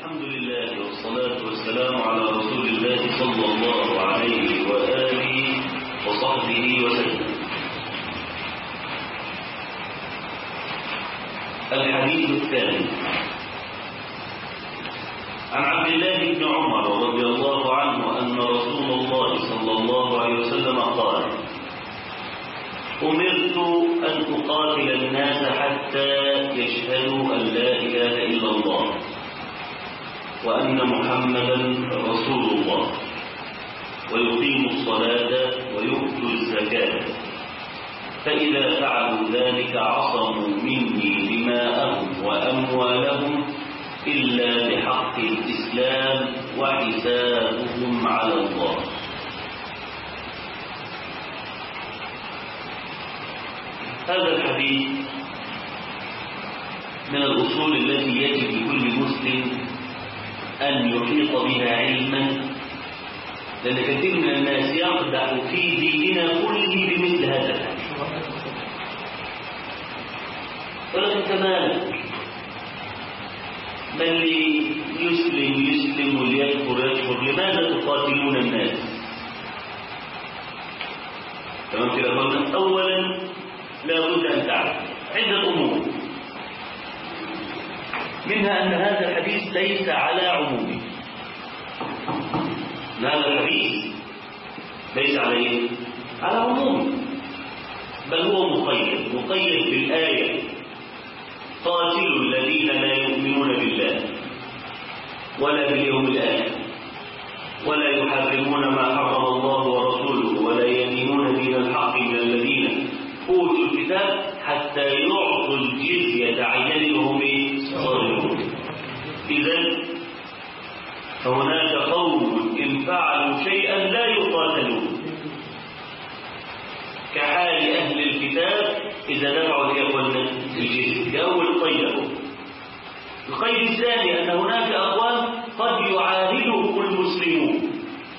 الحمد لله والصلاة والسلام على رسول الله صلى الله عليه وآله وصحبه وسلم الحديث الثاني عن عبد الله بن عمر رضي الله عنه أن رسول الله صلى الله عليه وسلم قال أمرت أن أقاتل الناس حتى يشهدوا أن لا إله إلا الله وأن محمدا رسول الله ويقيموا الصلاة ويؤتوا الزكاة فإذا فعلوا ذلك عصموا مني دماءهم وأموالهم إلا بحق الإسلام وحسابهم على الله هذا الحديث من الأصول التي يجب لكل مسلم أن يحيط بها علما لأن كثير من الناس يقدح في ديننا كله بمثل هذا الحديث ولكن كذلك من اللي يسلم يسلم واللي يكفر يكفر لماذا تقاتلون الناس تمام كده قلنا اولا لابد ان تعرف عده امور منها ان هذا الحديث ليس على عمومه هذا الحديث ليس على ايه على عمومه بل هو مقيد مقيد بالايه قاتلوا الذين لا يؤمنون بالله ولا باليوم الآخر ولا يحرمون ما حرم الله ورسوله ولا يدينون دين الحق من الذين أوتوا الكتاب حتى يعطوا الجزية عن يد وهم صاغرون إذا فهناك قوم إن فعلوا شيئا لا يقاتلون كحال أهل الكتاب إذا دفعوا لإخواننا الجزية أول قيد القيد الثاني أن هناك أقوام قد يعاهدهم المسلمون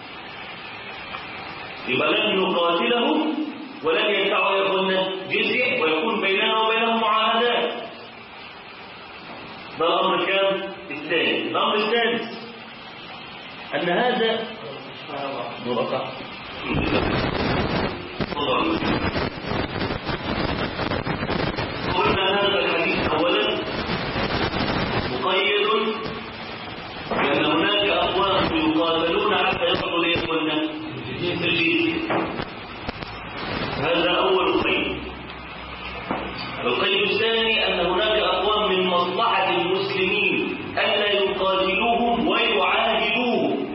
يبقى لن يقاتلهم ولن يدفعوا لإخواننا جزية ويكون بيننا وبينهم معاهدات ده الأمر كام؟ الثاني الأمر الثالث أن هذا مرقع قلنا هذا الحديث اولا مقيد لان هناك اقوام يقاتلون حتى يصلوا لاخواننا في الجيش هذا اول قيد القيد الثاني ان هناك اقوام من مصلحه المسلمين الا يقاتلوهم ويعاهدوهم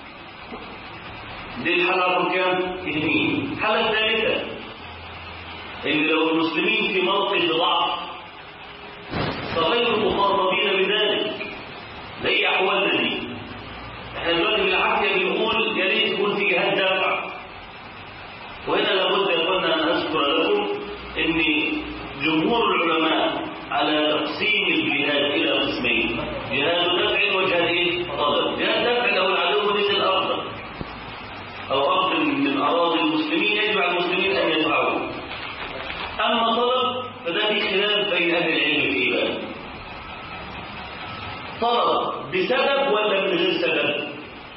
دي الحلقه كام؟ اثنين الحاله الثالثه ان لو المسلمين في موقف ضعف فغير مخاطبين بذلك زي احوالنا دي احنا دلوقتي بالعافيه بنقول يا ريت يكون في جهاد دافع وهنا لابد يا اخوانا ان اذكر لكم ان جمهور العلماء على تقسيم الجهاد الى قسمين جهاد دفع وجهاد ايه؟ طلب جهاد دفع لو العدو نزل ارضا او ارض من اراضي المسلمين يجب على المسلمين ان يدفعوه أما طلب فده في خلاف بين أهل العلم فيه بقى طلب بسبب ولا من غير سبب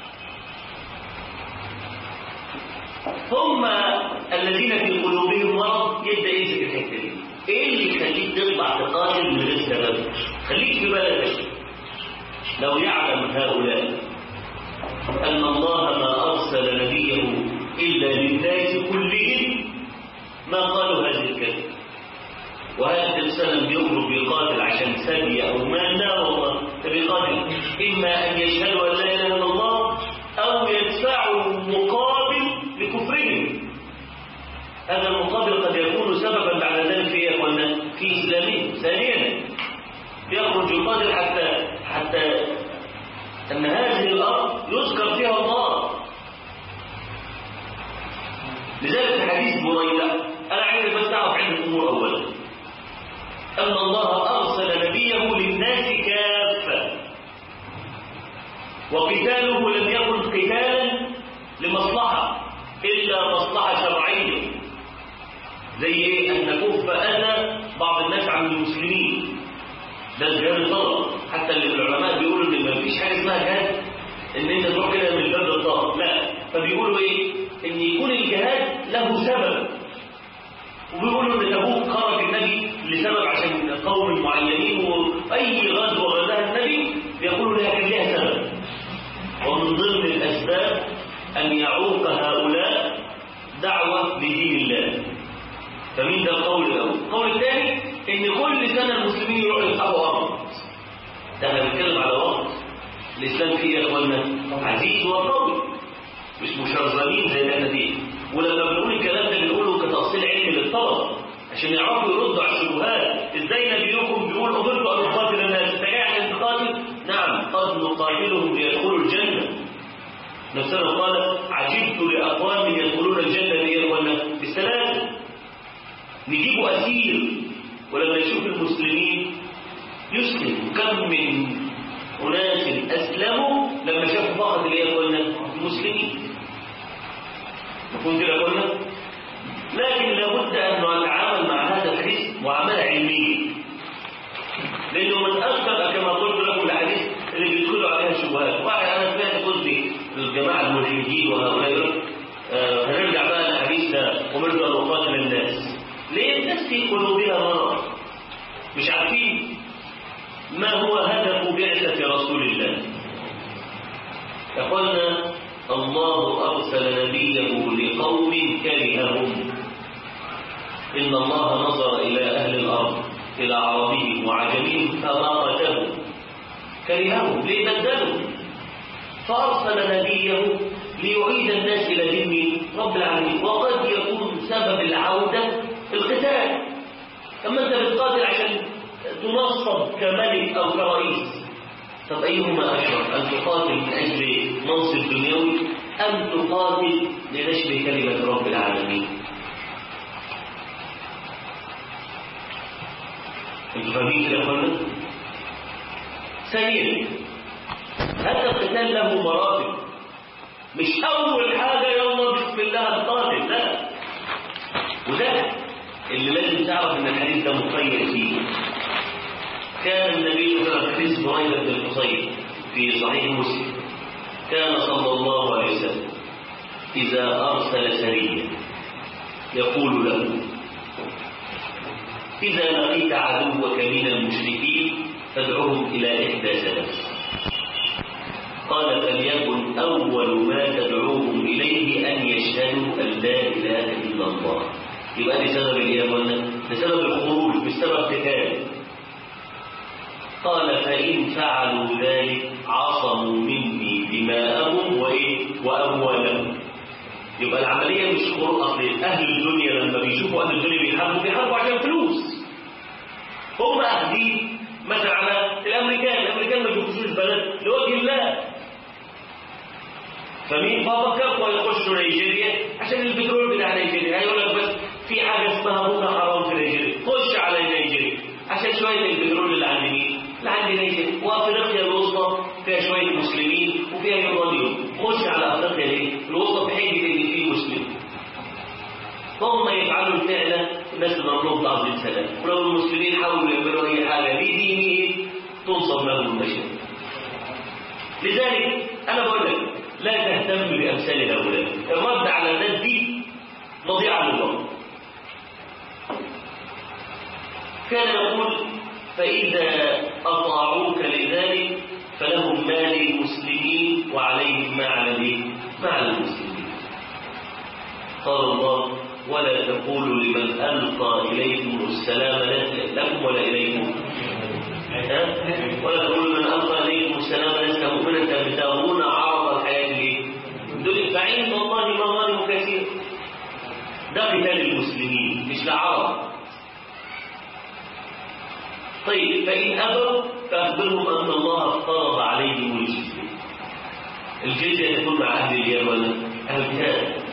ثم الذين في قلوبهم مرض يبدا يمسك الحته دي ايه اللي يخليك تطلع تقاتل من غير سبب خليك في بلدك لو يعلم هؤلاء ان الله ما ارسل نبيه الا للناس كلهم ما قالوا هذه الكلمة وهل السلام يخرج بيقاتل عشان سبي أو مال لا والله بيقاتل إما أن يشهدوا أن لا إله إلا الله أو يدفعوا مقابل لكفرهم هذا المقابل قد يكون سببا بعد ذلك في إخوانا في إسلامهم ثانيا يخرج القاتل حتى حتى أن هذه الأرض يذكر فيها الله لذلك حديث بريدة أنا عايز بس أعرف عدة أمور أولا أن الله أرسل نبيه للناس كافة وقتاله لم يكن قتالا لمصلحة إلا مصلحة شرعية زي إيه أن نكف أذى بعض الناس عن المسلمين ده الجهاد الطلب حتى اللي العلماء بيقولوا إن ما فيش حاجة فبيقولوا ايه ان يكون الجهاد له سبب وبيقولوا ان تبوك خرج النبي لسبب عشان قوم معينين واي غزوه غزاها النبي بيقولوا لها كان لها سبب ومن ضمن الاسباب ان يعوق هؤلاء دعوه لدين الله فمين ده القول الاول القول الثاني ان كل سنه المسلمين يروحوا يصحبوا ارض ده احنا بنتكلم على وقت الاسلام فيه يا اخوانا عزيز وقوي مش مشرذمين زي ما دي ولما بنقول الكلام ده بنقوله كتأصيل علمي للطلبة عشان يعرفوا يردوا على الشبهات ازاي نبيكم بيقول امرت ان اقاتل الناس انت جاي عشان تقاتل نعم قد نقاتلهم ليدخلوا الجنه نفسنا قال عجبت لاقوام يدخلون الجنه ليه بالسلام نجيبوا اسير ولما يشوف المسلمين يسلم كم من اناس اسلموا لما شافوا فقط اللي هي المسلمين مفهوم كده قلنا لكن لابد ان نتعامل مع هذا الحديث معامله علميه لانه من اكثر كما قلت لكم الحديث اللي بيدخلوا عليها الشبهات واحد انا سمعت قلت الجماعه الملحدين وهؤلاء آه هنرجع بقى لحديث امرت ان اقاتل الناس ليه الناس في قلوبها مرض مش عارفين ما هو هدف بعثه رسول الله يقولنا الله أرسل نبيه لقوم كرههم إن الله نظر إلى أهل الأرض إلى عربهم وعجمهم فماقتهم كرههم ليه بدلوا فأرسل نبيه ليعيد الناس إلى دين رب العالمين وقد يكون سبب العودة القتال أما أنت بتقاتل عشان تنصب كملك أو كرئيس طب أيهما أشرف أن تقاتل من أجل منصب دنيوي أم تقاتل لنشر كلمة رب العالمين انتوا فاهمين كده يا اخوانا؟ ثانيا هذا القتال له مراتب مش أول حاجة يلا بسم الله نقاتل لا وده اللي لازم تعرف إن الحديث ده مقيد فيه كان النبي صلى الله عليه وسلم حديث بريدة بن الحصين في صحيح مسلم كان صلى الله عليه وسلم إذا أرسل سريا يقول له إذا لقيت عدوك من المشركين فادعهم إلى إحدى ثلاث قال فليكن أول ما تدعوهم إليه أن يشهدوا أن لا إله إلا الله يبقى دي سبب الإيه يا ده سبب الخروج مش سبب قتال قال فإن فعلوا ذلك عصموا مني دماءهم وإيه وأموالهم يبقى العملية مش خروج أصل أهل الدنيا لما بيشوفوا أهل الدنيا بيحاربوا بيحاربوا عشان فلوس هم أخذين مثلا على الأمريكان الأمريكان ما بيخشوش بلد لوجه الله فمين ففكروا يخشوا نيجيريا عشان البترول بتاع نيجيريا هيقول لك بس في حاجة اسمها بكرة حرام في نيجيريا خش على نيجيريا عشان شوية البترول اللي عند مين؟ اللي عند نيجيريا وافريقيا الوسطى فيها شوية مسلمين وفيها يورانيوم خش على افريقيا ليه؟ الوسطى في حجة ان فيه مسلم هم يفعلوا الفعل الناس تضرب لهم بعض السلام ولو المسلمين حاولوا يعملوا اي حاجه لدينهم تنصب لهم المشاكل لذلك انا بقول لك لا تهتم بامثال هؤلاء الرد على الناس دي مضيعه للوقت كان يقول فاذا اطاعوك لذلك فلهم ما للمسلمين وعليهم ما على ما على المسلمين قال الله ولا تقولوا لمن ألقى إليكم السلام لكم ولا إليكم ولا تقولوا لمن ألقى إليكم السلام لست مؤمنا تبتغون عرض الحياة الدنيا فعند الله مظالم كثيرة ده قتال المسلمين مش لعرب طيب فإن أبوا فأخبرهم أن الله افترض عليهم الجزية الجزية تكون مع أهل اليمن أهل الكتاب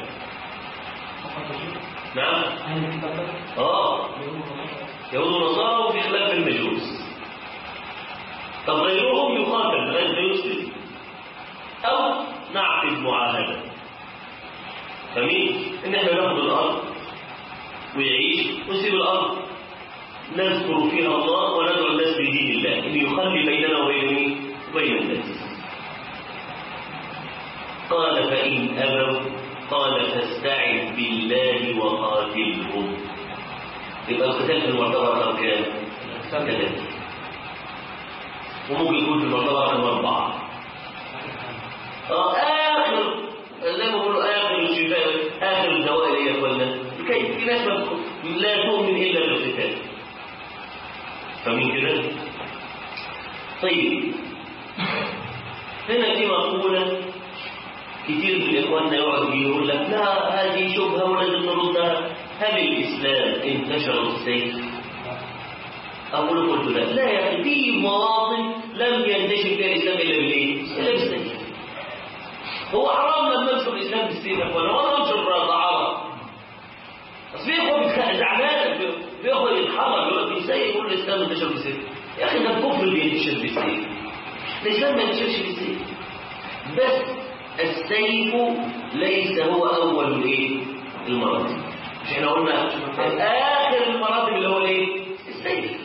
نعم اه يهود ونصارى وفي خلاف المجوس طب غيرهم يقاتل لغايه ما يسلم او نعقد معاهده فمين ان احنا ناخد الارض ويعيش ونسيب الارض نذكر فيها الله وندعو الناس بدين الله ان يخلي بيننا وبين وبين الناس قال فإن فإن أبوا قال فاستعذ بالله وقاتلهم يبقى القتال في المرتبة رقم كام؟ ثلاثة وممكن يكون في المرتبة رقم أربعة اه آخر زي ما بيقولوا آخر الشفاء آخر الدواء اللي هي ولا كي في ناس لا تؤمن إلا بالقتال فمن كده طيب هنا في مقولة كتير من إخواننا يقعد يقول لك لا هذه شبهة ولازم نردها هل الإسلام انتشر السيف؟ أقول قلت لا لا يا أخي في مواطن لم ينتشر فيها الإسلام إلا بالإيه؟ إلا بالسيف هو حرام لما ننشر الإسلام بالسيف يا أخوانا ولا ننشر طعارة بس في إخوة زعلان بياخد يتحرك يقول لك إزاي يقول الإسلام انتشر بالسيف؟ يا أخي ده الكفر بينتشر بالسيف الإسلام ما ينتشرش بالسيف بس السيف ليس هو أول الإيه؟ المراتب مش احنا قلنا آخر المراتب اللي هو الإيه؟ السيف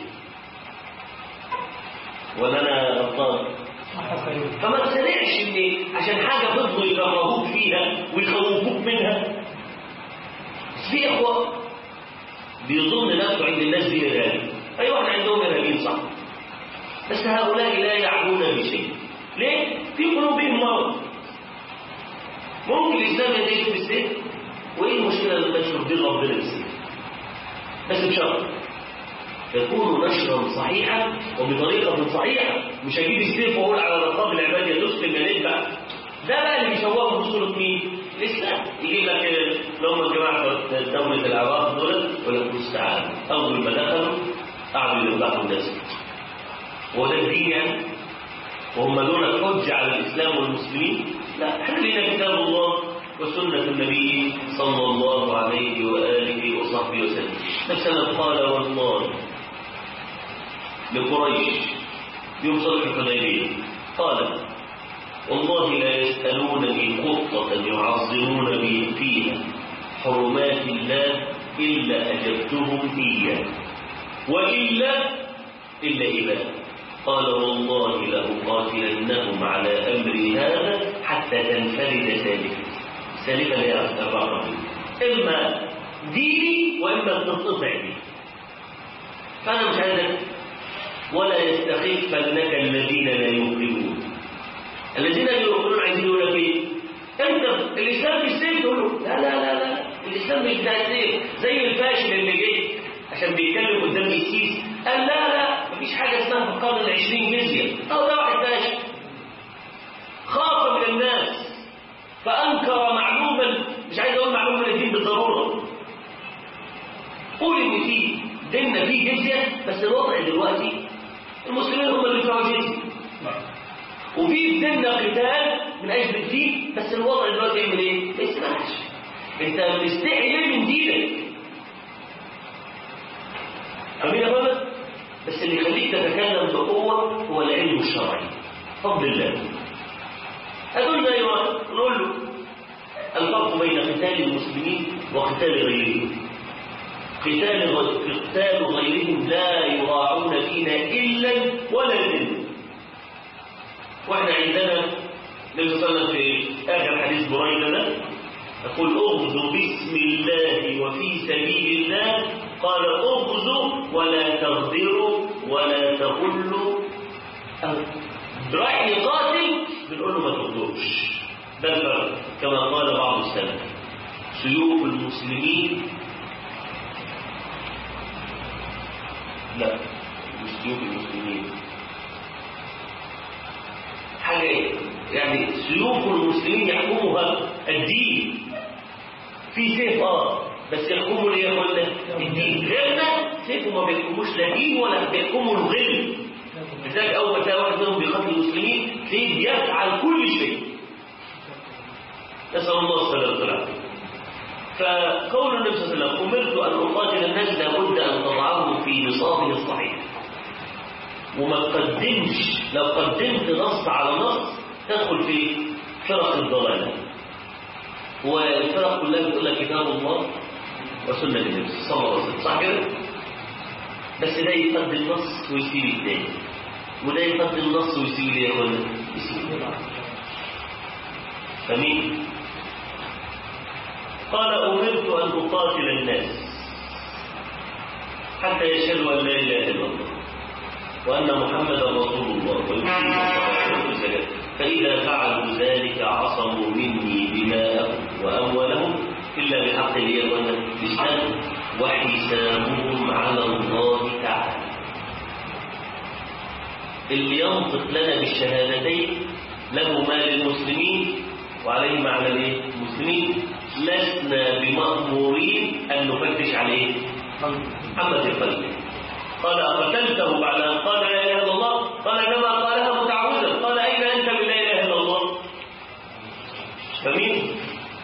ولا أنا غلطان؟ فما تسرعش ان عشان حاجة فضلوا يكرهوك فيها ويخوفوك منها في اخوة بيظن نفسه عند الناس دي ارهابي ايوه احنا عندهم ارهابيين صح بس هؤلاء لا يعبون بشيء ليه؟ في قلوبهم مرض ممكن الاسلام ينتهي بالسيف وايه المشكلة لما تشوف دين ربنا بالسيف بس بشرط يكون نشرا صحيحا وبطريقة صحيحة مش هجيب السيف واقول على رقاب العباد يا تسلم يا ندفع ده بقى اللي بيشوهه بصورة مين؟ الإسلام يجيب لك لو هم الجماعة دولة العراق دول ولا المستعان أول ما دخلوا قعدوا يذبحوا الناس هو ده الدين يعني؟ وهم دول الحجة على الإسلام والمسلمين؟ لا احنا لنا كتاب الله وسنة النبي صلى الله عليه وآله وصحبه وسلم نفسنا قال والله لقريش يوم صلح الحديبية قال والله لا يسألونني خطة يعظمون بي فيها حرمات الله إلا أجبتهم إياه وإلا إلا إذا قال والله لأقاتلنهم على أمري هذا حتى تنفرد سالفة سالفة هي الرقم إما ديني وإما تنقطع دي فأنا مش عايزك ولا يستخفنك الذين لا يوقنون الذين لا يوقنون عايزين يقول لك ايه انت الاسلام مش سيف تقول له لا لا لا لا الاسلام مش بتاع سيف زي الفاشل اللي جه عشان بيتكلم قدام السيس قال لا لا مفيش حاجه اسمها في القرن العشرين جزيه او ده واحد فاشل خاف من الناس فانكر معلوما مش عايز اقول معلومه الدين بالضروره قول ان في ديننا فيه جزيه بس الوضع دلوقتي المسلمين هم اللي بتوع جزيه وفي ديننا قتال من اجل الدين بس الوضع دلوقتي يعمل ايه؟ ما يسمعش انت مستحي ليه من دينك امين يا بابا بس اللي يخليك تتكلم بقوه هو العلم الشرعي فضل الله هتقول ايوه نقول له الفرق بين قتال المسلمين وقتال غيرهم قتال قتال غيرهم لا يراعون فينا الا ولا ذمه واحنا عندنا النبي صلى الله عليه وسلم في اخر حديث بريده ده يقول اغزوا باسم الله وفي سبيل الله قال اغزوا ولا تغدروا ولا تغلوا رايح يقاتل بنقول له ما تغدرش ده الفرق كما قال بعض السلف سيوف المسلمين لا مش سيوف المسلمين حاجة يعني سيوف المسلمين يحكمها الدين في سيف اه بس يحكموا ليه يا الدين غيرنا سيفه ما بيحكموش لا دين ولا بيحكموا الغل لذلك اول ما تلاقي واحد منهم بيقاتل المسلمين تلاقيه بيفعل كل شيء نسال الله السلامه والعافيه فقول النبي صلى الله عليه وسلم امرت ان اقاتل الناس لابد ان تضعه في نصابه الصحيح وما تقدمش لو قدمت نص على نص تدخل في فرق الضلال والفرق كلها بتقول لك كتاب الله وسنة النبي صلى الله عليه وسلم صح كده؟ بس ده يقدم نص ويسيب التاني وده يقدم نص ويسيب ليه يا اخوانا؟ يسيب فاهمين؟ قال أمرت أن أقاتل الناس حتى يشهدوا أن لا إله إلا الله وأن محمدا رسول الله ويقيموا الزكاة فإذا فعلوا ذلك عصموا مني دماءهم وأموالهم إلا بحق الإسلام وحسابهم على الله تعالى اللي ينطق لنا بالشهادتين له ما للمسلمين وعليه معنى الايه؟ المسلمين لسنا بمأمورين أن نفتش عليه عما في قلبه قال أقتلته بعد أن قال لا إله إلا الله قال إنما قالها متعوذا قال أين أنت من لا إله إلا الله فمين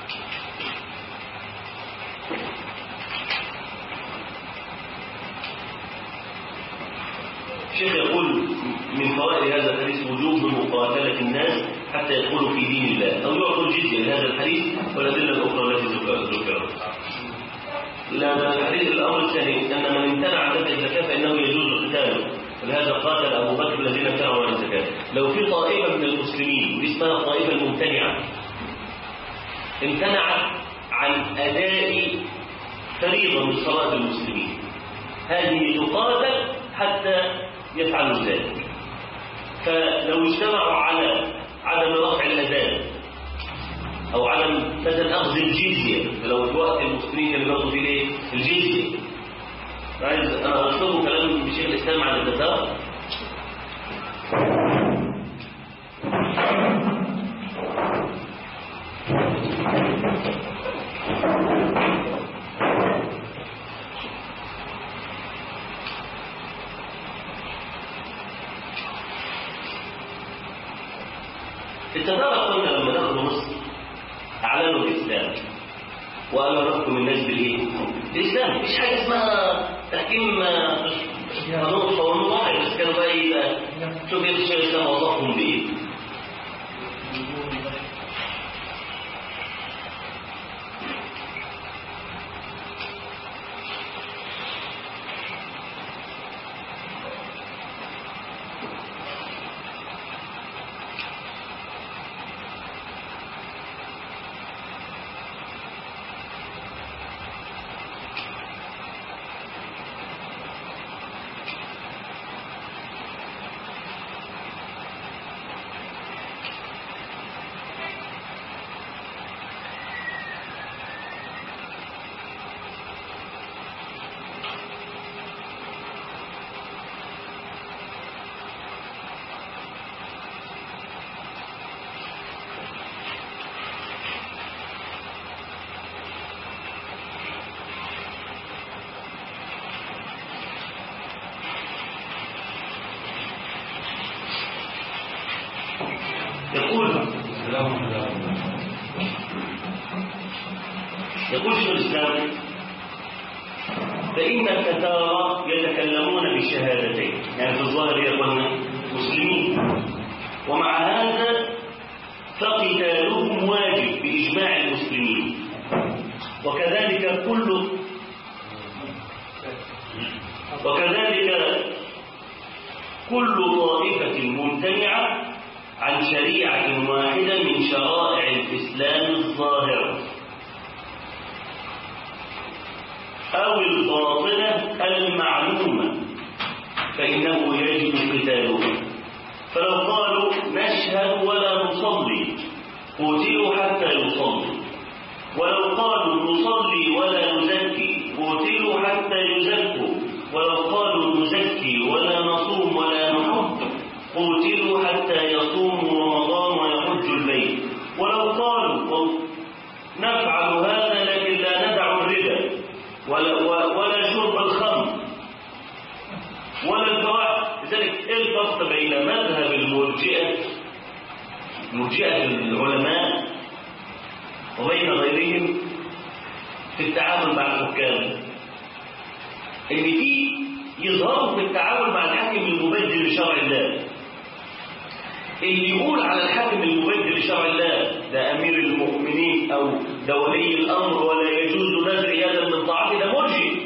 الشيخ يقول من فوائد هذا الحديث وجوب مقاتلة الناس حتى يدخلوا في دين الله أو يعطوا الجزية لهذا الحديث والأدلة الأخرى التي ذكرت لا الحديث الأمر الثاني أن من امتنع عن دفع الزكاة فإنه يجوز قتاله ولهذا قاتل أبو بكر الذين امتنعوا عن الزكاة لو في طائفة من المسلمين اسمها الطائفة الممتنعة امتنعت عن أداء فريضة من صلاة المسلمين هذه تقاتل حتى يفعلوا ذلك فلو اجتمعوا على عدم رفع الأذان أو عدم مثلا أخذ الجزية لو في وقت المسلمين اللي بياخدوا فيه ايه؟ الجزية عايز أنا أشربه كلام بشيخ الإسلام عن التتار التتار قلنا لما دخلوا مصر أعلنوا الإسلام وقالوا نحكم الناس بالإيه؟ الإسلام مفيش حاجة اسمها تحكيم قانون قانون واحد بس كانوا بقى إيه بقى شوف إيه الشيخ الإسلام وظفهم بإيه؟ يقول يقول شيخ الإسلام فإن التتارى يتكلمون بالشهادتين يعني في الظاهر يقولون مسلمين ومع هذا فقتالهم واجب بإجماع المسلمين وكذلك كل وكذلك كل طائفة ممتنعة عن شريعة واحدة من شرائع الإسلام الظاهرة أو الباطنة المعلومة فإنه يجب قتالها فلو قالوا نشهد ولا نصلي قتلوا حتى يصلي ولو قالوا نصلي ولا نزكي قتلوا حتى يزكوا ولو قالوا نزكي ولا نصوم ولا نحج قتلوا حتى يصوموا رمضان ويحجوا البيت ولو قالوا نفعل هذا لكن لا ندع الربا ولا, ولا شرب الخمر ولا الفواحش لذلك ايه الفرق بين مذهب المرجئه مرجئه العلماء وبين غيرهم في التعامل مع الحكام ان في يظهروا في التعامل مع الحاكم المبدل لشرع الله اللي يقول على الحاكم المبدل لشرع الله ده امير المؤمنين او ده ولي الامر ولا يجوز نزع يدا من طاعته ده مرجئ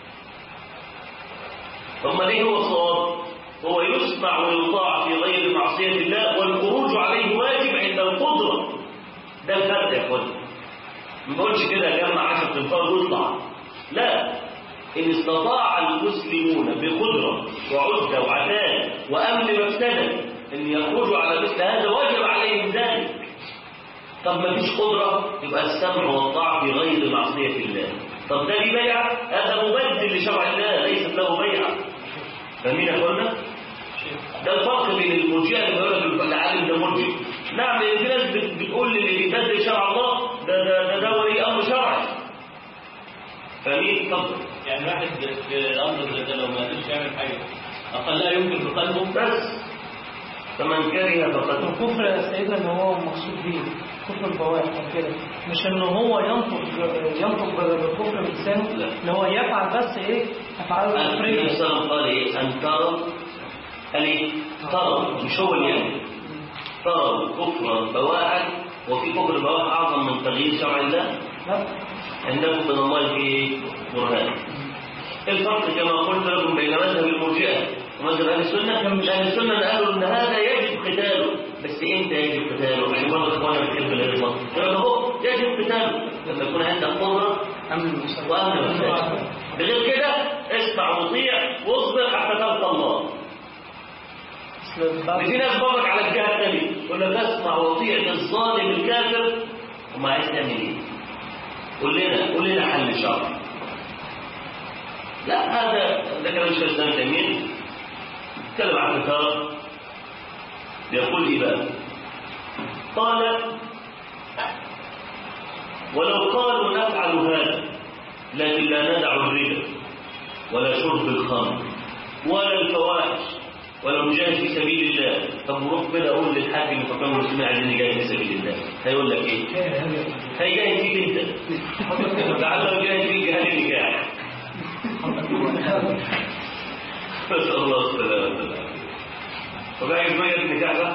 ثم ليه هو صواب هو يسمع ويطاع في غير معصية الله والخروج عليه واجب عند القدرة ده الفرق يا اخوان ما بقولش كده جمع 10 تنفار واطلع لا إن استطاع المسلمون بقدرة وعدة وعتاد وأمن مفسدة أن يخرجوا على مثل هذا وجب عليهم ذلك طب ما فيش قدرة يبقى السمع والطاعة في غير معصية الله طب ده ليه بيعة هذا مبدل لشرع الله ليست له بيعة فاهمين يا اخوانا؟ ده الفرق بين المرجئه اللي بيقول لك العالم ده مرجئ نعم لان في ناس بت- بتقول اللي بيبدل شرع الله ده ده ده, ده ولي امر شرعي فاهمين؟ اتفضل يعني واحد في الامر زي ده لو ما قدرش يعمل حاجه اقلها يمكن في قلبه بس فمن كره فقد الكفر يا سيدنا ان هو مقصود بيه كفر البواح او كده مش ان هو ينطق ينطق بالكفر بلسانه لا. اللي هو يفعل بس ايه افعال النبي كفريه صلى الله عليه وسلم قال ايه ان تروا قال ايه تروا مش هو اللي يعني تروا كفرا بواحا وفي كفر بواح اعظم من تغيير شرع الله لا عندكم من الله في ايه برهان الفرق كما قلت لكم بين مذهب المرجئه ومذهب اهل السنه اهل السنه قالوا ان هذا يجب قتاله بس امتى يجب قتاله عشان برضه اخوانا بتحب الاغلاط يقول هو يجب قتاله لما يكون عندك قدره امن المسلمين وأهل المساجد بغير كده اسمع وطيع واصبر حتى تلقى الله في ناس برضك على الجهه الثانيه يقول لك اسمع وطيع الظالم الكافر وما عايز تعمل ايه؟ قول لنا قول لنا حل شرعي لا هذا ده كلام شيخ الاسلام تيميه اتكلم عن الكتاب يقول ايه بقى؟ قال ولو قالوا نفعل هذا لكن لا ندع الربا ولا شرب الخمر ولا الفواحش ولا نجاهد في سبيل الله طب نروح كده اقول للحاكم فقام المسلمين عايزين نجاهد في سبيل الله هيقول لك ايه؟ هيجاهد فيك انت لعله يجاهد فيك جهاد النكاح نسال الله السلامه والعافيه طب عايز مجال النكاح ده؟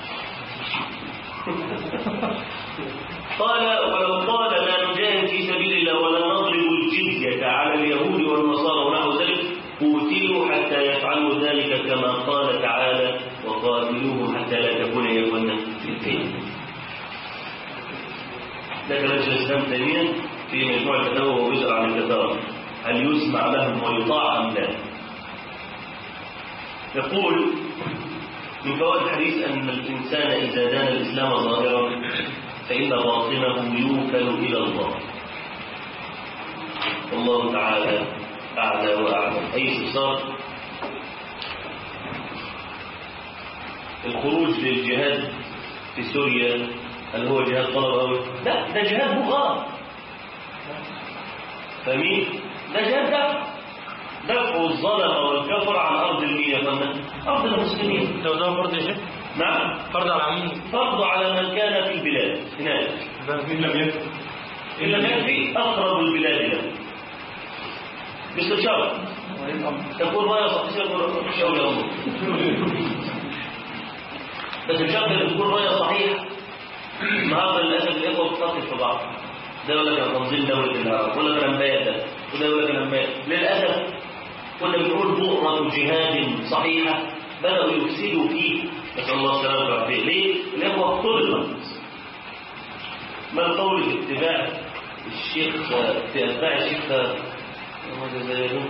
قال ولو قال لا نجاهد في سبيل الله ولا نضرب الجزية على اليهود والنصارى ونحو ذلك قوتلوا حتى يفعلوا ذلك كما قال تعالى وقاتلوهم حتى لا تكون يكون فتنة ده كلام شيخ الاسلام تيمية في مجموع الفتاوى وهو يسأل عن الكتاب هل يسمع لهم ويطاع أم لا؟ يقول من فوائد الحديث أن الإنسان إذا دان الإسلام ظاهرا فإن باطنه يوكل إلى الله والله تعالى أعلى وأعلم أي استفسار الخروج للجهاد في سوريا هل هو جهاد طلب أو لا ده جهاد بغاء فمين ده جهاد دفع دفع الظلم والكفر عن أرض المين يا فندم أرض المسلمين لو ده فرض يا شيخ نعم فرض على العموم فرض على من كان في البلاد هناك مين لم يكن إن لم يكفي أقرب البلاد له باستشارة تقول ما يصح يقول شو يوم بس بشرط ان تكون رؤية صحيحة النهارده للأسف الإخوة بتتصل في بعض ده يقول لك أنا تنظيم دولة الهرم ولا أنا مبايع ده وده يقول لك أنا مبايع للأسف كنا بنقول بؤرة جهاد صحيحة بدأوا يفسدوا فيه نسأل الله السلامة والعافية ليه؟ الإخوة اختلطت ما القول في اتباع الشيخ في أتباع الشيخ ماذا زيادون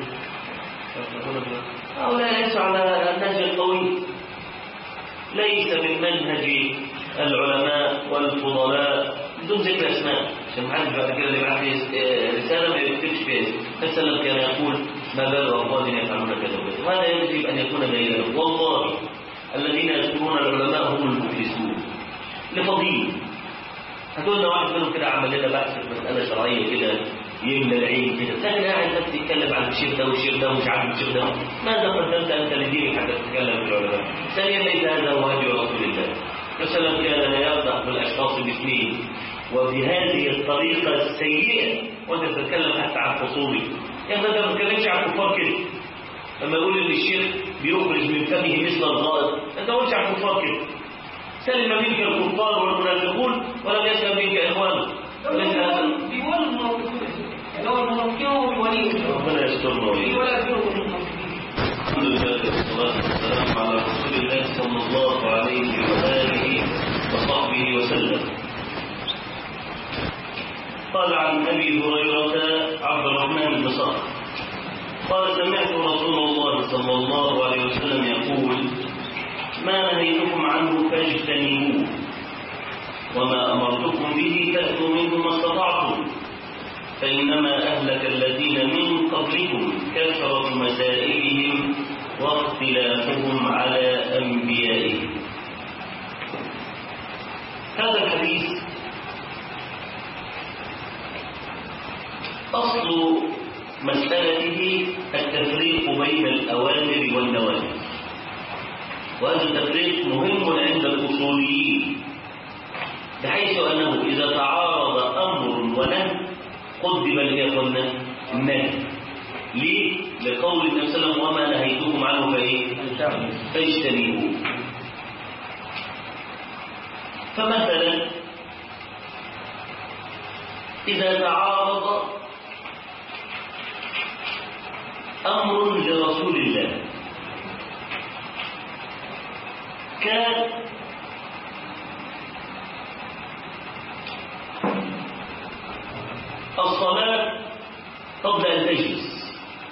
هؤلاء ليسوا على النهج القوي ليس من منهج العلماء والفضلاء بدون ذكر اسماء عشان ما حدش بعد كده اللي يبعت لي رساله ما يكتبش فيها اسم السلام كان يقول ما بال افراد يفعلون كذا وكذا وهذا يجب ان يكون بينا والله الذين يذكرون العلماء هم المفلسون لفضيل هتقول لنا واحد منهم كده عمل لنا بحث في مساله شرعيه كده يملى العين كده لكن قاعد بس يتكلم عن الشيخ ده والشيخ ده ومش عارف الشيخ ده ماذا قدمت انت لدينك حتى تتكلم في العلماء؟ ثانيا ليس هذا هو هدي رسول الله وسلم كان لا يرضى بالاشخاص الاثنين وبهذه الطريقه السيئه وانت تتكلم حتى عن خصومي يا اخي ما تتكلمش عن كفار كده لما يقول ان الشيخ بيخرج من فمه مثل الغائط انت ما قلتش عن كفار كده سلم منك الكفار والمنافقون ولم يسلم منك اخوانك ليس هذا بيقول المنافقين اللي هو المنافقين هو الولي ربنا يسترنا وإياك. ولا بيقول المنافقين الحمد لله والصلاة والسلام على رسول الله صلى الله عليه وآله وصحبه وسلم. قال قال عن أبي هريرة عبد الرحمن بن صخر قال سمعت رسول الله صلى الله عليه وسلم يقول ما نهيتكم عنه فاجتنبوه وما أمرتكم به فأتوا منه ما استطعتم فإنما أهلك الذين من قبلكم كثرة مسائلهم واختلافهم على أنبيائهم هذا الحديث أصل مسألته التفريق بين الأوامر والنواهي وهذا التفريق مهم عند الأصوليين بحيث أنه إذا تعارض أمر ونهي قدم ليقولنا النهي ليه؟ لقول النبي صلى الله عليه وسلم وما نهيتكم عنه فإيه؟ فاجتنبوه فمثلا إذا تعارض أمر لرسول الله كان الصلاة قبل أن تجلس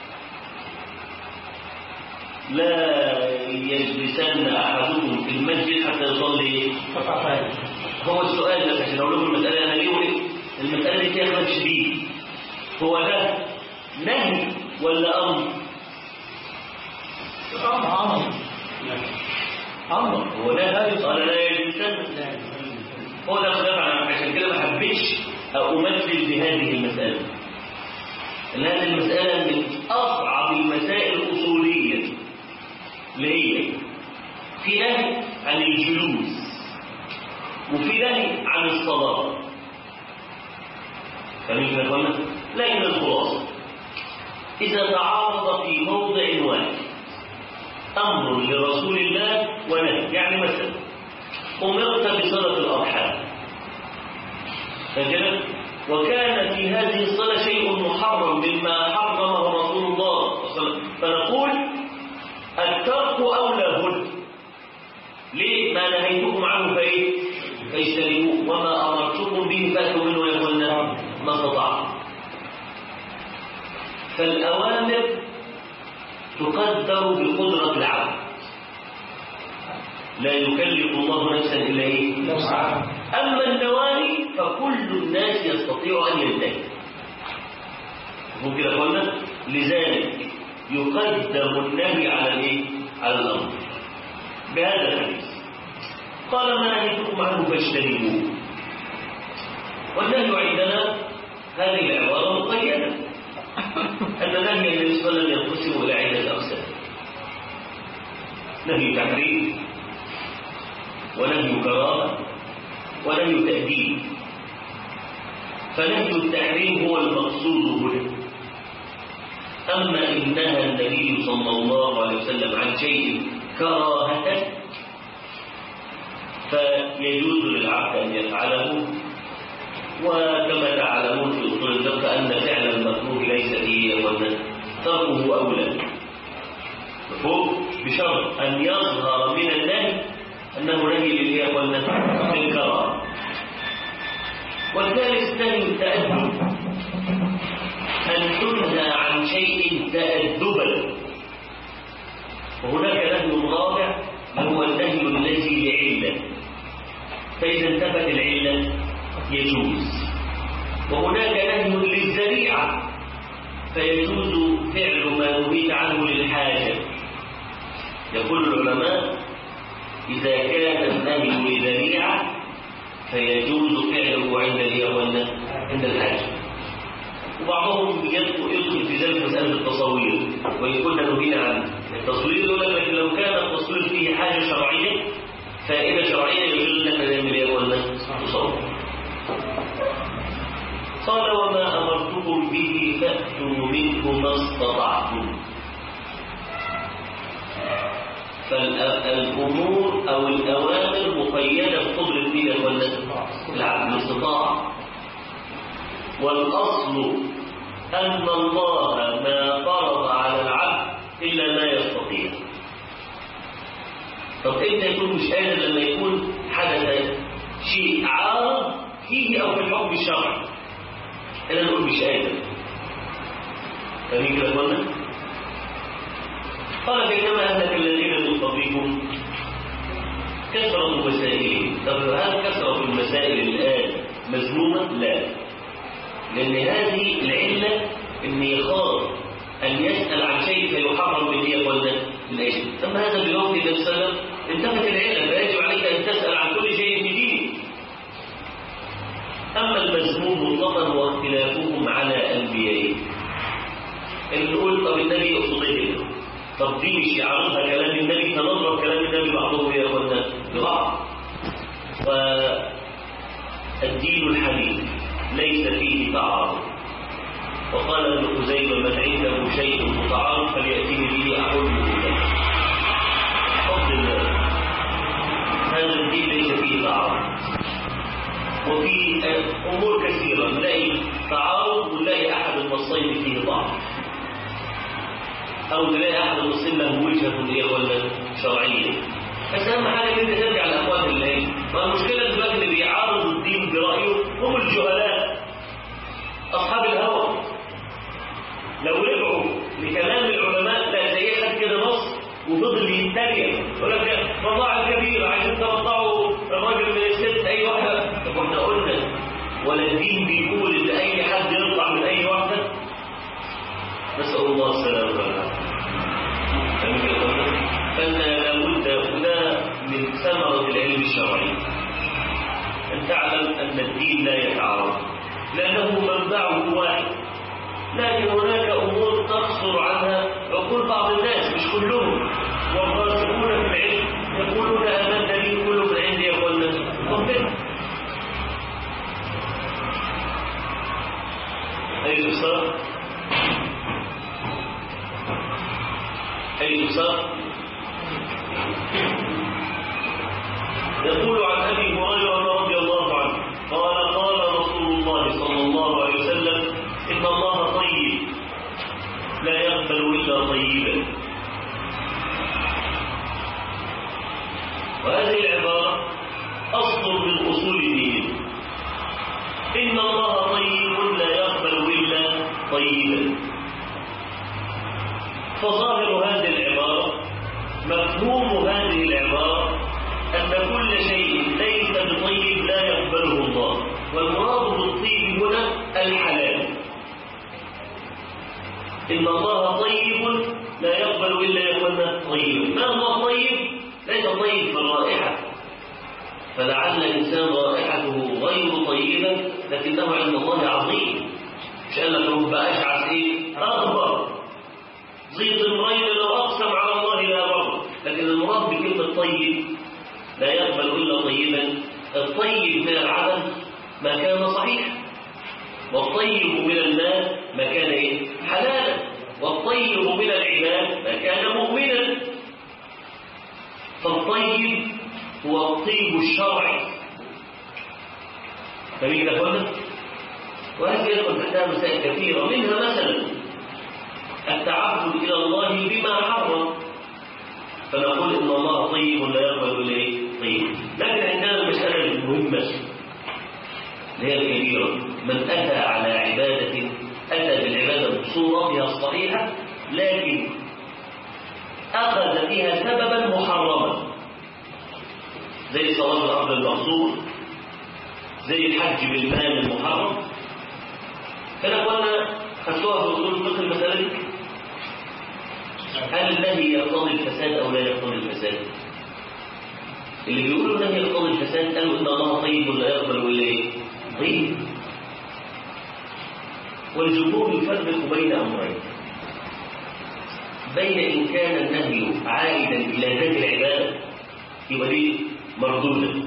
لا يجلسن أحدكم في المسجد حتى يصلي هو السؤال بس عشان أقول لكم المسألة أنا ليه المسألة دي فيها خلاف شديد هو ده نهي ولا أمر؟ أمر أمر هو ده قال لا يجلسن هو ده خلاف عن عشان كده ما حبيتش أمثل بهذه المسألة لأن هذه المسألة من أصعب المسائل الأصولية اللي هي في نهي عن الجلوس وفي نهي عن الصلاة فمين يا اخوانا؟ لكن الخلاصة إذا تعارض في موضع واحد أمر لرسول الله ونهي يعني مثلا أمرت بصلة الأرحام فكذا وكان في هذه الصلاة شيء محرم مما حرمه رسول الله صلى الله عليه وسلم فنقول الترك أولى هن ليه ما نهيتكم عنه فإيه فاجتنبوه وما أمرتكم به فأتوا منه يقولنا ما استطعتم فالأوامر تقدر بقدرة العبد لا يكلف الله نفسا إلا إيه أما النواهي فكل الناس يستطيع أن ينتهي ممكن قلنا لذلك يقدم النهي على الايه على الامر بهذا الحديث قال ما نهيتكم عنه فاجتنبوه والنهي عندنا هذه العباره مقيده ان نهي النبي صلى الله عليه وسلم ينقسم الى عده اقسام نهي تحريم ونهي كراهه ونهي تاديب فنهي التحريم هو المقصود هنا أما إن نهى النبي صلى الله عليه وسلم عن شيء كراهة فيجوز للعبد أن يفعله وكما تعلمون في أصول الفقه أن فعل المكروه ليس فيه وزن تركه أولى مفهوم بشرط أن يظهر من النهي أنه نهي للإيه والنهي للكراهة والثالث نهي التأدب أن تنهى عن شيء تأدبا وهناك نهي رابع وهو النهي الذي لعلة فإذا انتفت العلة يجوز وهناك نهي للذريعة فيجوز فعل ما نهيت عنه للحاجة يقول العلماء إذا كان النهي لذريعة فيجوز فعله عند اليوم عند الحاجة وبعضهم يدخل يدخل في ذلك مسألة التصوير وإن كنا نهينا عن التصوير يقول لك لكن لو كان التصوير فيه حاجة شرعية فائدة شرعية يجوز لك نعمل ايه ولا تصور قال وما أمرتكم به فأتوا منه ما استطعتم فالأمور أو الأوامر مقيدة بقدرة مين ولا العبد الاستطاعة والأصل أن الله ما فرض على العبد إلا ما يستطيع طب إمتى يكون مش قادر لما يكون حدث شيء عارض فيه أو في الحكم الشرعي احنا نقول مش قادر فاهمين كده يا اخوانا؟ قال بينما اهلك الذين من قبلكم كثرة مسائلهم طب هل كثرة المسائل الآن مذمومة؟ لا لأن هذه العلة إن يخاف أن يسأل عن شيء فيحرم به يقول العلم أما هذا بوقت النبي صلى الله عليه وسلم انتهت العلة فيجب عليك أن تسأل عن كل شيء في دينك أما المذموم مطلقا واختلافهم على أنبيائه اللي نقول طب النبي يقصد ايه طب دي مش يعرضها كلام النبي فنضرب كلام النبي بعضهم يا اخوانا ببعض فالدين الحديث ليس فيه تعارض وقال ابن خزيمة من عنده شيء متعارض فليأتيه به أحله له فضل الله هذا الدين ليس فيه تعارض وفي أمور كثيرة نلاقي تعارض ونلاقي أحد النصين فيه ضعف أو نلاقي أحد النصين له وجهة إيه ولا شرعية بس أهم حاجة إن أنت ترجع لأقوال الله والمشكلة دلوقتي اللي بيعارض الدين برأيه هم الجهلاء أصحاب الهوى لو رجعوا لكلام العلماء لا زي حد كده نص وفضل يتريق يقول لك رضاع الكبير عايزين ترضعوا الراجل من الست اي واحده طب احنا قلنا ولا الدين بيقول ان اي حد يرضع من اي واحده نسال الله السلامه والعافيه فان لابد وده من ثمره العلم الشرعي ان تعلم ان الدين لا يتعارض لانه منبعه واحد لكن هناك أمور تقصر عنها عقول بعض الناس مش كلهم والراسخون في العلم يقولون هذا الدليل كله من عندي يا اخوانا ربنا أي صار أي صار يقول عن أبي هريرة رضي الله عنه قال قال رسول الله صلى الله عليه وسلم إن الله طيب لا يقبل إلا طيبا وهذه العبارة أصل من أصول الدين إن الله طيب لا يقبل إلا طيبا فظاهر هذه العبارة مفهوم هذه العبارة أن كل شيء ليس بطيب لا يقبله الله والمراد بالطيب هنا الحلال إن الله طيب لا يقبل إلا يكون طيبا ما هو طيب؟ ليس طيب في الرائحة فلعل الإنسان رائحته غير طيبة لكنه عند الله عظيم مش قال لك رب أشعث إيه؟ أغبر زيد الرين لو أقسم على الله لا بر لكن المراد بكلمة طيب لا يقبل إلا طيبا الطيب من العدم ما كان صحيحا والطيب من الماء ما كان إيه؟ حلالا والطيب من العباد ما كان مؤمنا فالطيب هو الطيب الشرعي فمين أخوانا؟ وهذه يدخل تحتها مسائل كثيرة منها مثلا التعبد إلى الله بما حرم فنقول إن الله طيب لا يقبل إليه طيب لكن عندنا المسألة المهمة اللي هي الكبيرة من أتى على عبادة أتى بالعبادة بصورتها الصحيحة لكن أخذ فيها سببا محرما زي صلاة الأرض المقصور زي الحج بالمال المحرم فأنا قلنا خدتوها في أصول الفقه المسألة دي هل النهي يقتضي الفساد أو لا يقتضي الفساد؟ اللي بيقولوا النهي يقتضي الفساد قالوا إن الله طيب لا يقبل إلا إيه؟ طيب والجمهور يفرق بين أمرين بين إن كان النهي عائدا إلى ذات العبادة يبقى دي مردودة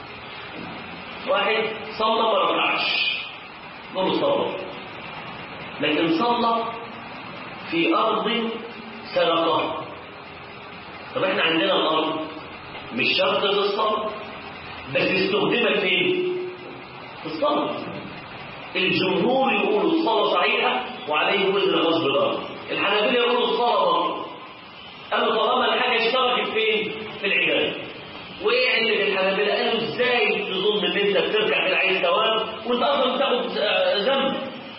واحد صلى ما ركعش نقول صلى لكن صلى في أرض سرقها طب احنا عندنا الأرض مش شرط للصلاة بس استخدمت فين؟ في الصلاة الجمهور يقولوا الصلاة صحيحة وعليه وزن غصب الأرض الحنابلة يقولوا الصلاة باطلة قالوا طالما الحاجة اشتركت فين؟ في العبادة وايه علة الحنابلة؟ قالوا ازاي تظن ان انت بتركع في العين ثواب وانت اصلا بتاخد ذنب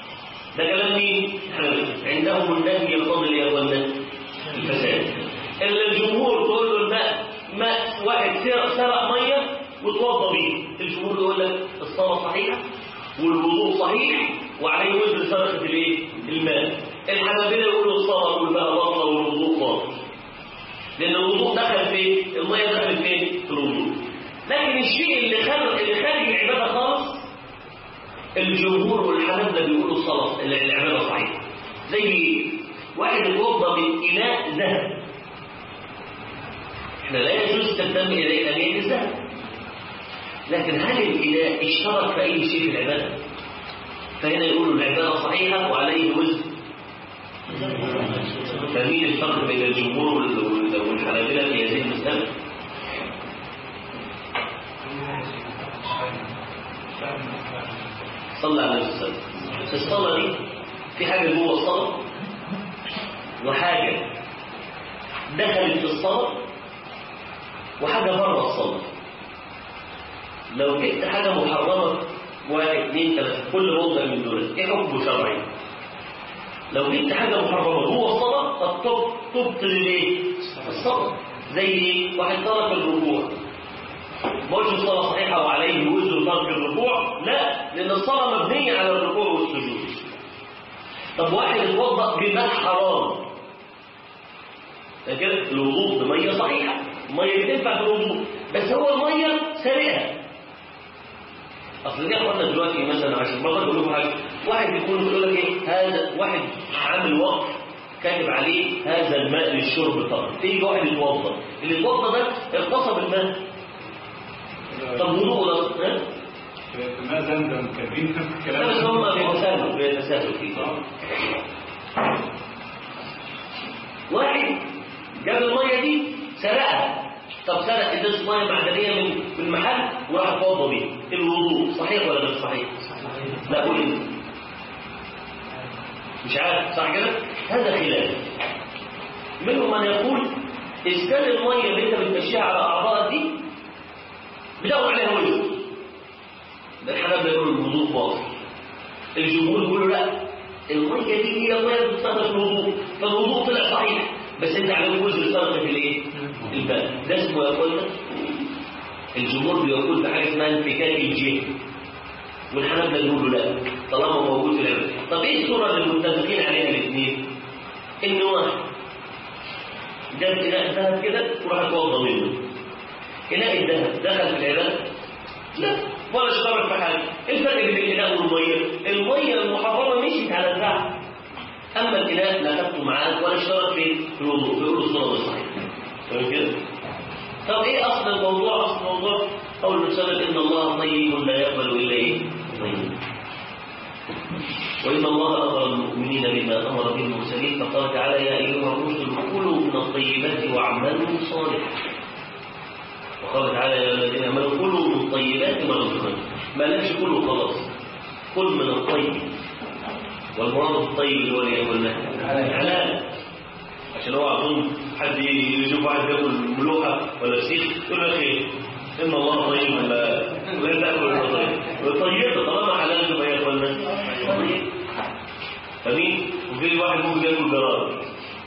ده كلام مين؟ الحنابلة عندهم النهي يقتضي يا اخوانا الفساد الا الجمهور تقول له الماء ماء واحد سرق سرق ميه وتوضى بيه الجمهور يقول لك الصلاه صحيحه والوضوء صحيح وعليه وزن سرقه الايه؟ الماء الحنابلة يقولوا الصلاه كلها باطله والوضوء باطل لان الوضوء دخل فين؟ الميه دخل فين؟ في الوضوء لكن الشيء اللي خارج اللي خارج العباده خالص الجمهور والحنابلة بيقولوا الصلاة العبادة صحيحة زي واحد يتوضا من إناء ذهب احنا لا يجوز تنتمي إليه أنية الذهب لكن هل الإناء اشترك في أي شيء في العبادة فهنا يقولوا العبادة صحيحة وعليه وزن فمين الفرق بين الجمهور والحنابلة في هذه المسألة؟ صلى على النبي صلى الله عليه وسلم الصلاة دي في حاجة جوه الصلاة وحاجة دخلت في الصلاة وحاجة بره الصلاة لو جبت حاجة محرمة واحد اثنين ثلاثة كل موضع من دول ايه حكمه شرعي؟ لو جبت حاجة محرمة جوه الصلاة طب تب- تبطل الايه؟ الصلاة زي واحد ترك الركوع موجه الصلاة صحيحة وعليه وزر ترك الركوع لا لأن الصلاة مبنية على الركوع والسجود طب واحد اتوضأ بماء حرام ده كده الوضوء بمية صحيحة المية بتنفع في الوضوء بس هو المية سرقها اصل دي اخوانا دلوقتي مثلا عشان برضه اقول لكم حاجه واحد يكون يقول لك ايه هذا واحد عامل وقف كاتب عليه هذا الماء للشرب فقط تيجي واحد يتوضا اللي يتوضا ده اغتصب الماء طب وضوءه ده ها؟ في ماء زمزم كاتبين نفس لا بس الكلام هم بيتساهلوا بيتساهلوا فيه واحد جاب الميه دي سرقها طب سرق ازازه ميه معدنيه من من المحل وراح اتوضى بيها الوضوء صحيح ولا غير صحيح؟ لا قول انت مش عارف صح كده؟ هذا خلاف منهم من يقول اسكان الميه اللي انت بتمشيها على اعضائك دي بتاخد عليها وزن ده الحنابلة يقولوا الوضوء باطل الجمهور يقولوا لا الميه دي هي ميه بتستخدم في الوضوء فالوضوء طلع صحيح بس انت عليك وزن استخدم في الايه؟ الماء ده اسمه يا اخوانا الجمهور بيقول في حاجه اسمها انفكاك الجهه والحنابلة يقولوا لا طالما موجود في العلم طب ايه الصوره اللي متفقين عليها الاثنين؟ ان واحد جاب اناء ذهب كده وراح اتوضى منه اناء الذهب دخل في العباده؟ لا ولا اشترك في حاجه ايه الفرق بين الاناء والميه؟ الميه المحرمه مشيت على الذهب اما الاناء لا تبقوا معاك ولا اشترك في في الوضوء فيقولوا الصلاه صحيح فاهم كده؟ طب ايه اصل الموضوع؟ اصل الموضوع قول المسلم ان الله طيب لا يقبل الا ايه؟ طيب وإن الله أمر المؤمنين بما أمر به المرسلين فقال تعالى يا أيها الرسل كلوا من الطيبات واعملوا صالحا وقال تعالى يا الذين آمنوا كلوا من الطيبات ما رزقناكم ما لكش كله خلاص كل من الطيب والمراد بالطيب اللي هو اللي يقول حلال عشان هو اظن حد يشوف واحد بياكل ملوحه ولا فسيخ يقول لك ايه ان الله طيب لا لا تاكل الا طيب والطيبه طالما حلال تبقى يا اخوانا طيب فمين وفي واحد ممكن ياكل جراد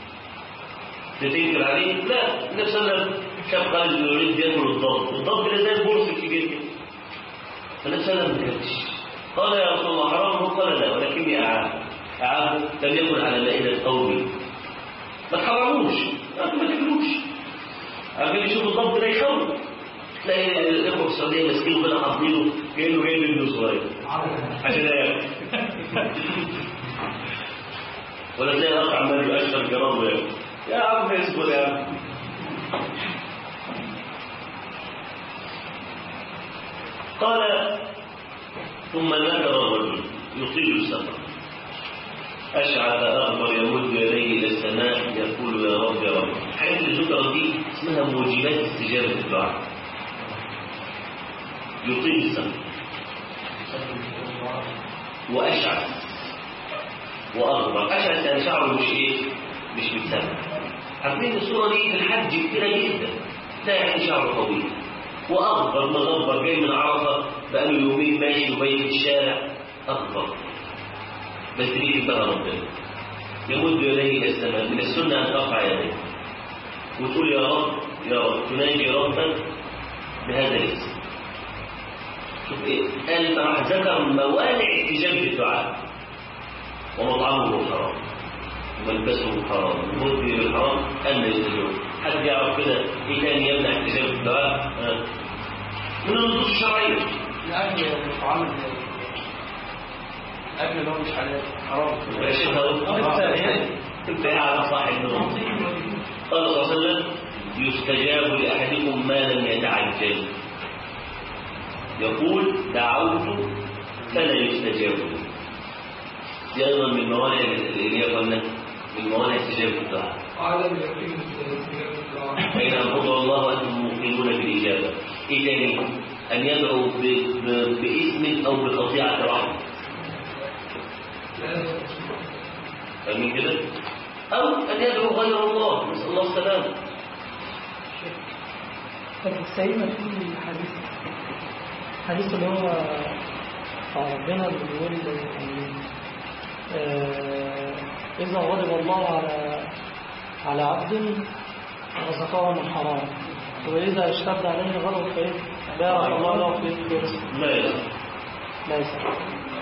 تنكر عليه لا النبي صلى الله عليه وسلم شاف خالد بن الوليد بياكل الضب الضب ده زي البورس الكبير كده فالنبي صلى الله عليه وسلم ما كانش قال يا رسول الله حرام قال لا ولكني اعاب اعاب لم يكن على مائده قومي ما تحرموش ما تاكلوش عارفين يشوفوا الضب ده يخوف تلاقي الاخوه في السعوديه ماسكينه كده حاطينه كانه جايب ابنه صغير عشان ياكل ولا تلاقي الاخ عمال يقشر جراد وياكل يا عم اصبر يا عم قال ثم ذكر الرجل يطيل السفر أشعث أغبر يمد يديه إلى السماء يقول يا رب يا رب الحاجات اللي ذكرت دي اسمها موجبات استجابة الدعاء يطيل السفر وأشعث وأغبر أشعث يعني شعره مش إيه مش متسمع عارفين الصورة دي في الحج كتيرة جدا لا يعني شعره طويل وأغبر مغبر جاي من عرفة بقاله يومين ماشي وبين في الشارع أغبر بس ليه بقى ربنا يمد يديه الى السماء من السنه ان ترفع يديك وتقول يا رب يا رب تناجي ربك بهذا الاسم شوف ايه قال راح ذكر موانع استجابه الدعاء ومطعمه حرام وملبسه حرام ومدبر الحرام أن يستجاب حد يعرف كده ايه كان يمنع استجابه الدعاء آه. من النصوص الشرعيه الأكل طعام الأكل اللي هو مش حلال حرام انت على صاحب النظام قال صلى الله عليه وسلم يستجاب لأحدكم ما لم يتعجل يقول دعوت فلا يستجاب لي دي أيضا من موانع اللي هي قلنا من موانع استجابة الدعاء عدم اليقين باستجابة الدعاء فإن أنفض الله وأنتم موقنون بالإجابة إيه تاني؟ أن يدعو ب- ب- باسم أو بقطيعة رحم لا فاهمين كده؟ أو أن يدعو غير الله نسأل الله السلامة طب سيدنا في حديث حديث اللي هو بتاع ربنا اللي بيقول يعني آه، إذا غضب الله على على عبد رزقه من حرام وإذا اشتد عليه غضب فإيه بارك الله له في في رزقه لا يصح لا يسأل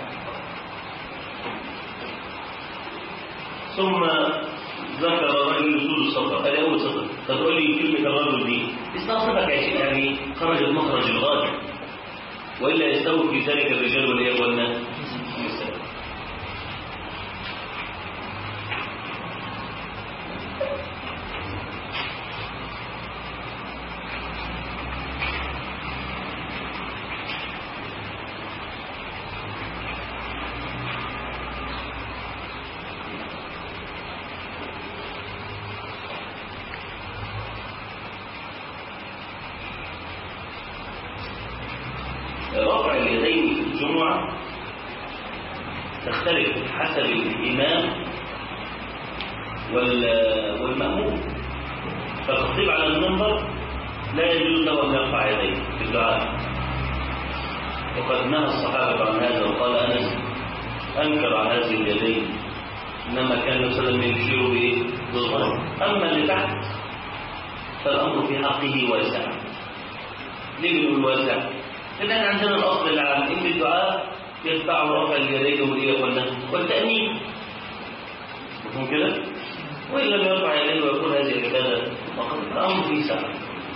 ثم ذكر رجل يسود السفر هذا أول سفر فتقول لي كلمة الرجل دي استغفرك يا شيخ يعني خرج المخرج الغالي وإلا يستوي في ذلك الرجال والإيه والناس رفع اليدين في الجمعة تختلف حسب الإمام وال- والمأموم فالخطيب على المنبر لا يجوز له أن يرفع يديه في الدعاء وقد نهى الصحابة عن هذا وقال أنس أنكر عن هذه اليدين إنما كان النبي صلى الله عليه وسلم يشير بإيه؟ بالظهر أما اللي تحت فالأمر في حقه واسع ليه بنقول واسع؟ لأن احنا عندنا الأصل العام إن الدعاء يتبع رفع اليدين والإيه والنهي والتأمين مفهوم كده؟ وإن لم يرفع يديه ويقول هذه العبادة فقط الأمر فيه سعة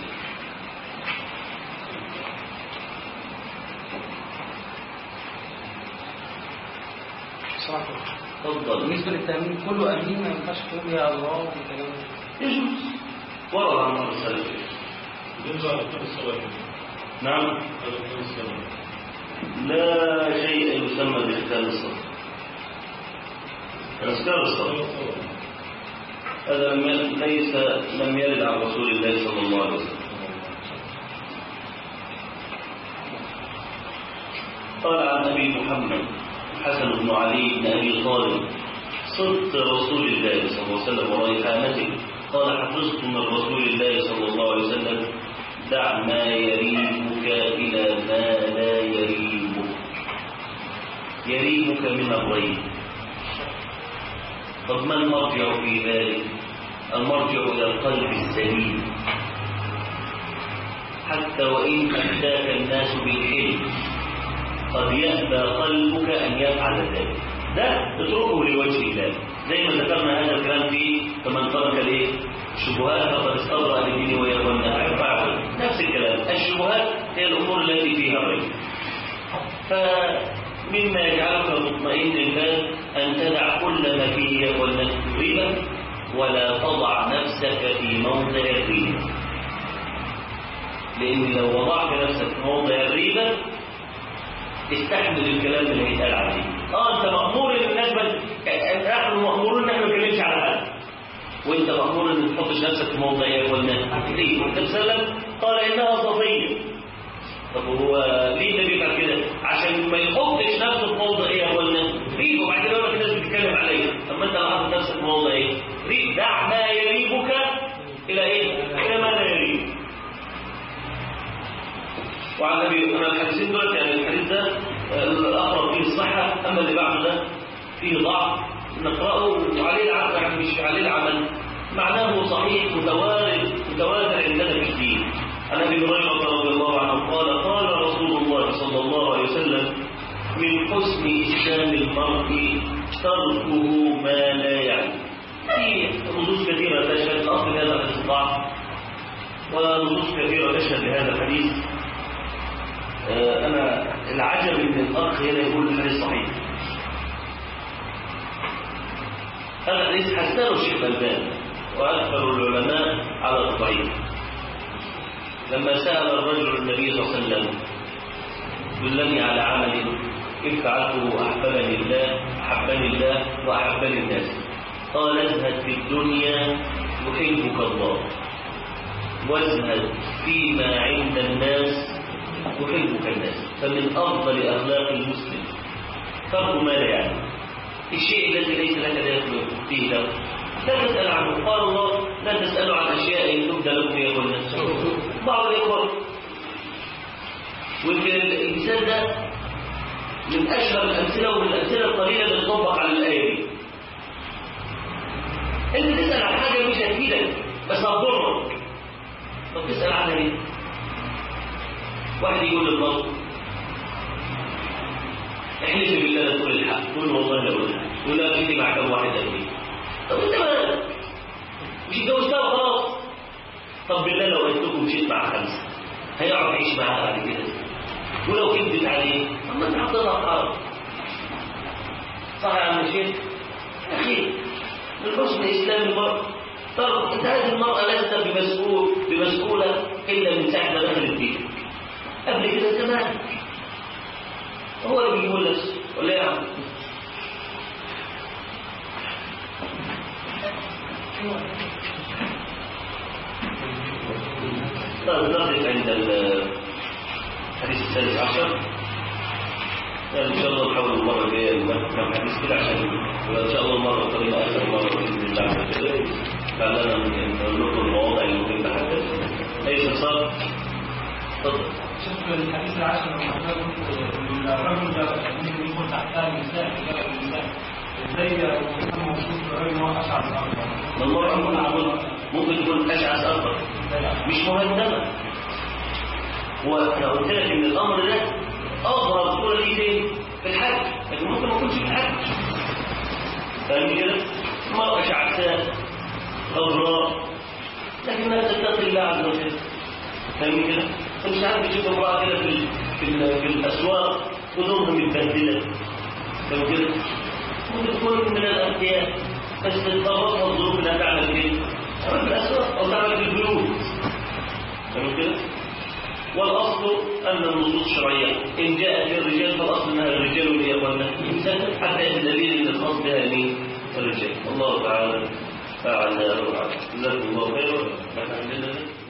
صراحة تفضل بالنسبة للتأمين كله أمين ما ينفعش تقول يا الله والكلام ده يجوز ورد عن بعض السلف بالنسبة لدكتور الصلاة نعم دكتور الصلاة لا شيء يسمى باختال الصلاة اختال الصلاة هذا لم يل- ليس لم يرد عن رسول الله صلى الله عليه وسلم قال عن ابي محمد حسن بن علي بن ابي طالب صدت رسول الله صلى الله عليه وسلم وريحانته قال حفظت من رسول الله صلى الله عليه وسلم دع ما يريبك الى ما لا يريبك يريبك من الريب طب ما المرجع في ذلك المرجع إلى القلب السليم حتى وإن أتاك الناس بالحلم قد يأبى قلبك أن يفعل ذلك ده اتركه لوجه الله زي ما ذكرنا هذا الكلام في فمن ترك الايه الشبهات فقد استبرأ لدينه ويقول فاعبد نفس الكلام الشبهات هي الأمور التي فيها الريب فمما يجعلك مطمئن البال أن تدع كل ما فيه يقول ريبة ولا تضع نفسك في موضع الريبة لأن لو وضعت نفسك في موضع الريبة استحمل الكلام اللي هيتقال عليه اه انت مأمور ان الناس بل... نحن مأمورون ان احنا ما نتكلمش على حد وانت مأمور ان ما تحطش نفسك في موضع ايه قلنا ليه والنبي صلى الله عليه وسلم قال انها صفيه طب هو ليه النبي قال كده عشان ما يحطش نفسه في موضع ايه قلنا ريب وبعد كده يقول لك الناس بتتكلم عليه طب ما انت لو حاطط نفسك في موضع ايه ريب دع ما يريبك الى ايه الى ما لا يريب وعن ابي انا الحديثين دول يعني الحديث ده الاقرب فيه الصحه اما اللي بعده ده فيه ضعف نقرأه وعليه العمل يعني مش عليه العمل معناه صحيح متوارد متواتر عندنا في الدين عن ابي هريره رضي الله عنه قال قال رسول الله صلى الله عليه وسلم من حسن اسلام المرء تركه ما لا يعني في نصوص كثيره تشهد اصل هذا الحديث ضعف ونصوص كثيره تشهد لهذا الحديث آه، انا العجب ان الاخ هنا يقول الحديث صحيح هذا الحديث حسنه الشيخ الالباني واكثر العلماء على الضعيف لما سال الرجل النبي صلى الله عليه وسلم دلني على عمل إن فعلته أحبني الله أحبني الله وأحبني الناس قال ازهد في الدنيا يحبك الله وازهد فيما عند الناس يحبك الناس فمن أفضل أخلاق المسلم ترك ما لا يعني الشيء الذي ليس لك داخل فيه له لا تسأل عنه قال الله لا تسألوا عن أشياء إن تبدى لكم يقول بعض الإخوة ويمكن الإنسان ده من أشهر الأمثلة ومن الأمثلة القليلة اللي تطبق على الآية دي أنت تسأل عن حاجة مش هتفيدك بس هتضرك طب تسأل عنها ليه؟ واحد يقول للمرض احلف بالله لا تقول الحق تقول له والله لا اقول الحق يقول لا في مع كم واحد قال طب انت مالك مش اتجوزتها وخلاص طب بالله لو قلت لكم مشيت مع خمسه هيعرف يعيش معاها بعد كده ولو كذبت عليه طب ما انت حطيتها في حرب صح يا عم الشيخ يا اخي من حسن اسلام المرء طب انت هذه المراه لست بمسؤول بمسؤوله الا من ساعه ما دخلت بيتك قبل كده انت مالك هو اللي بيقول لك ولا يا عم طيب نقف عند الحديث الثالث عشر يعني ان شاء الله نحاول المره الجايه نفهم حديث كده عشان وان شاء الله المره القادمه اخر مره باذن الله عز وجل فعلنا نقول لكم المواضع اللي ممكن نتحدث اي استفسار؟ تفضل شوف الحديث العاشر لما قلت الرجل ده ممكن يكون تحتها النساء بلد النساء ازاي يكون موصوف بالرجل هو اشعر الارض المرأة ممكن تكون ممكن تكون أشعث أكبر مش مهندمة وأنا قلت لك إن الأمر ده أظهر صورة ليه فين؟ في الحج لكن ممكن ما يكونش في الحج فاهم كده؟ مرأة شعثاء غبراء لكنها تتقي الله عز وجل فاهم كده؟ أنت مش عارف تشوف امرأة كده في ال- في, ال- في الأسواق هدومها متبهدلة فاهم كده؟ ممكن تكون من الأغنياء بس تضطرها الظروف انها تعمل فين؟ تعمل في الاسواق او تعمل في البيوت. فاهم كده؟ والاصل ان النصوص الشرعيه ان جاءت للرجال فالاصل انها الرجال اللي يقولنا حتى ياتي الدليل ان الخاص بها مين؟ الرجال. الله تعالى فعل جزاكم الله خيرا.